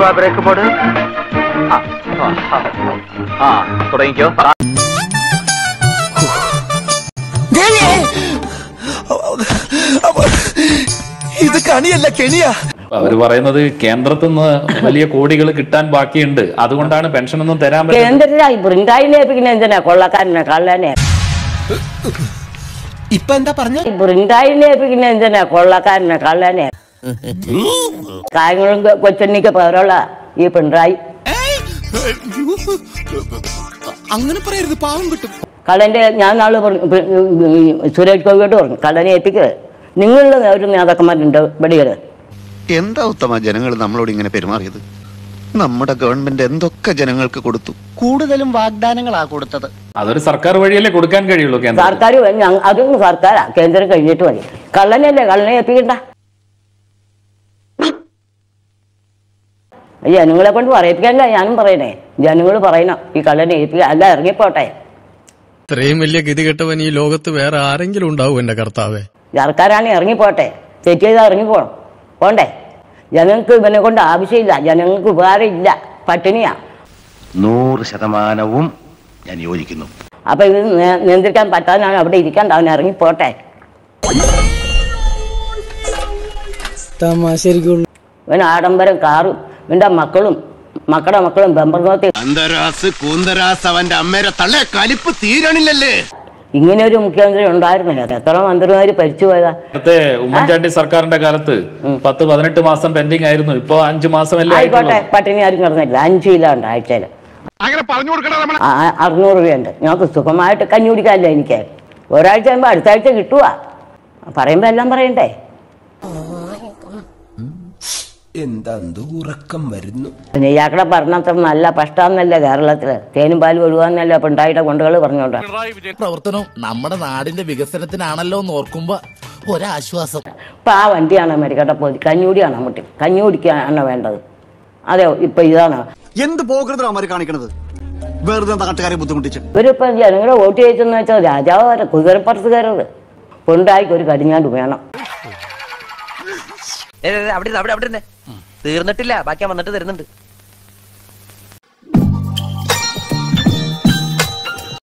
മെതുവാ break പോട് ആ, ആ, ആ. ആ തുടങ്ങിക്കോ ഇത് കണിയല്ല കെണിയാ അവര് പറയുന്നത് കേന്ദ്രത്തിൽ നിന്ന് വലിയ കോടികൾ കിട്ടാൻ ബാക്കിയുണ്ട് അതുകൊണ്ടാണ് പെൻഷൻ ഒന്നും തരാൻ പറ്റുന്നത് കേന്ദ്രത്തിലായി ബ്രിണ്ടായിനെ ഏൽപ്പിക്കുന്ന എന്തിനാ കൊള്ളക്കാരനെ കള്ളനെ ഇപ്പൊ എന്താ പറഞ്ഞ ഈ ബ്രിണ്ടായിനെ ഏൽപ്പിക്കുന്ന എന്തിനാ കൊള്ളക്കാരനെ കള്ളനെ കാര്യങ്ങളും കൊച്ചണ്ണിക്ക് പകരമുള്ള ഈ പിണറായി അങ്ങനെ പറയരുത് പാവം കിട്ടും കള്ളന്റെ ഞാൻ നാള് പറഞ്ഞു പി- ഈ സുരേഷ് ഗോപിയോട് പറഞ്ഞു കള്ളനെ ഏൽപ്പിക്കരുത് നിങ്ങളുടെ ഒരു നേതാക്കന്മാരുണ്ട് വെടികര് എന്താ ഉത്തമ ജനങ്ങൾ നമ്മളോട് ഇങ്ങനെ പെരുമാറിയത് നമ്മുടെ ഗവൺമെന്റ് എന്തൊക്കെ ജനങ്ങൾക്ക് കൊടുത്തു കൂടുതലും വാഗ്ദാനങ്ങളാ കൊടുത്തത് അതൊരു സർക്കാർ വഴിയല്ലേ കൊടുക്കാൻ കഴിയുള്ളൂ കേന്ദ്രം സർക്കാർ അതൊന്നും സർക്കാരാ കേന്ദ്രം കഴിഞ്ഞിട്ട് മതി കള്ളനല്ലേ കള്ളനെ ഏൽപ്പിക്കണ്ട ജനങ്ങളെ കൊണ്ട് പറയിപ്പിക്കാനല്ല ഞാനും പറയണേ ജനങ്ങൾ പറയണം ഈ കള്ളനെ ഏൽപ്പിക്കുക അല്ല ഇറങ്ങിപ്പോട്ടെ ഇത്രയും വലിയ ഗതികെട്ടവൻ ഈ ലോകത്ത് വേറെ ആരെങ്കിലും ഉണ്ടാവും എന്റെ കർത്താവേ സർക്കാരാണ് ഇറങ്ങിപ്പോട്ടെ തെറ്റ് ചെയ്താൽ ഇറങ്ങിപ്പോണം പോണ്ടേ ജനങ്ങൾക്ക് ഇവനെ കൊണ്ട് ആവശ്യമില്ല ജനങ്ങൾക്ക് ഉപകാരമില്ല പട്ടിണിയാ നൂറ് ശതമാനവും ഞാൻ യോജിക്കുന്നു അപ്പൊ ഇത് നേ- നിയന്ത്രിക്കാൻ പറ്റാനാണ് അവിടെ ഇരിക്കണ്ട അവൻ ഇറങ്ങിപ്പോട്ടെ ഇവൻ ആഡംബരം കാറും ഇവന്റെ മക്കളും മക്കളുടെ മക്കളും ബെമ്പർനോത്തി അന്തരാസ് കൂന്തരാസ് അവന്റെ അമ്മേരെ തള്ളേ കലിപ്പ് തീരണില്ലല്ലേ ഇങ്ങനെ ഒരു മുഖ്യമന്ത്രി ഉണ്ടായിരുന്നില്ല എത്ര മന്ത്രിമാര് ഭരിച്ചു പോയതാ നേരത്തെ ഉമ്മൻചാണ്ടി സർക്കാരിന്റെ കാലത്ത് പത്ത് പതിനെട്ട് മാസം പെൻഡിങ് ആയിരുന്നു ഇപ്പൊ അഞ്ചു മാസമല്ലേ ആയിക്കോട്ടെ ആയിട്ടുള്ളൂ പട്ടിണി ആരും കിടന്നില്ല അഞ്ചു കിലോ ഉണ്ട് ആഴ്ചയിൽ അറുന്നൂറ് രൂപയുണ്ട് ഞങ്ങൾക്ക് സുഖമായിട്ട് കഞ്ഞി കുടിക്കാമല്ലോ എനിക്ക് ഒരാഴ്ച കഴിയുമ്പോൾ അടുത്ത ആഴ്ച കിട്ടുക പറയുമ്പോ എല്ലാം പറയണ്ടേ എന്താ ഉറക്കം വരുന്നു പിന്നെ ഇയാക്കടെ ഭരണത്ര നല്ല പഷ്ടാന്നല്ല കേരളത്തില് തേനും പാലും ഒഴുകാന്നല്ല പിണ്ടായിയുടെ കൊണ്ടുകൾ പറഞ്ഞോണ്ട് പ്രവർത്തനം നമ്മുടെ നാടിന്റെ വികസനത്തിനാണല്ലോ എന്ന് ഓർക്കുമ്പോ ഒരാശ്വാസം ഇപ്പൊ ആ വണ്ടിയാണ് മേടിക്കട്ടെ പോയി കഞ്ഞൂടിയാണ് മുട്ടി കഞ്ഞി കുടിക്കാണ് വേണ്ടത് അതെ ഇപ്പൊ ഇതാണ് എന്ത് പോകരുതാണ് അവര് കാണിക്കണത് വെറുതെ നാട്ടുകാരെ ബുദ്ധിമുട്ടിച്ച് ഇവരിപ്പോ ജനങ്ങളെ വോട്ട് ചെയ്തെന്ന് വെച്ചാൽ രാജാവ് വരെ കുതിരപ്പുറത്ത് കയറരുത് പിണ്ടായിക്ക് ഒരു കടിഞ്ഞാണ്ട് വേണം അവിടെ അവിടെ അവിടെ തീർന്നിട്ടില്ല ബാക്കി ഞാൻ വന്നിട്ട് തരുന്നുണ്ട്